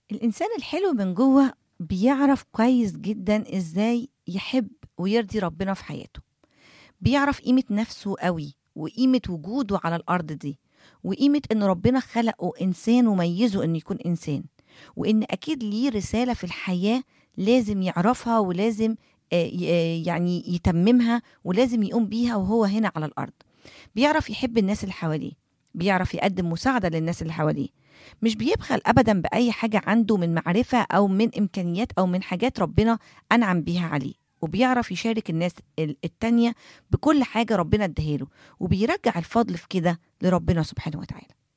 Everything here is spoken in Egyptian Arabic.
الإنسان الحلو من جوه بيعرف كويس جدا إزاي يحب ويرضي ربنا في حياته بيعرف قيمة نفسه قوي وقيمة وجوده على الأرض دي وقيمة إن ربنا خلقه إنسان وميزه إنه يكون إنسان وإن أكيد ليه رسالة في الحياة لازم يعرفها ولازم آه، ي- آه، يعني يتممها ولازم يقوم بيها وهو هنا على الأرض بيعرف يحب الناس اللي حواليه بيعرف يقدم مساعدة للناس اللي حواليه مش بيبخل أبدا بأي حاجة عنده من معرفة أو من إمكانيات أو من حاجات ربنا أنعم بيها عليه وبيعرف يشارك الناس ال- التانية بكل حاجة ربنا اداها له وبيرجع الفضل في كده لربنا سبحانه وتعالى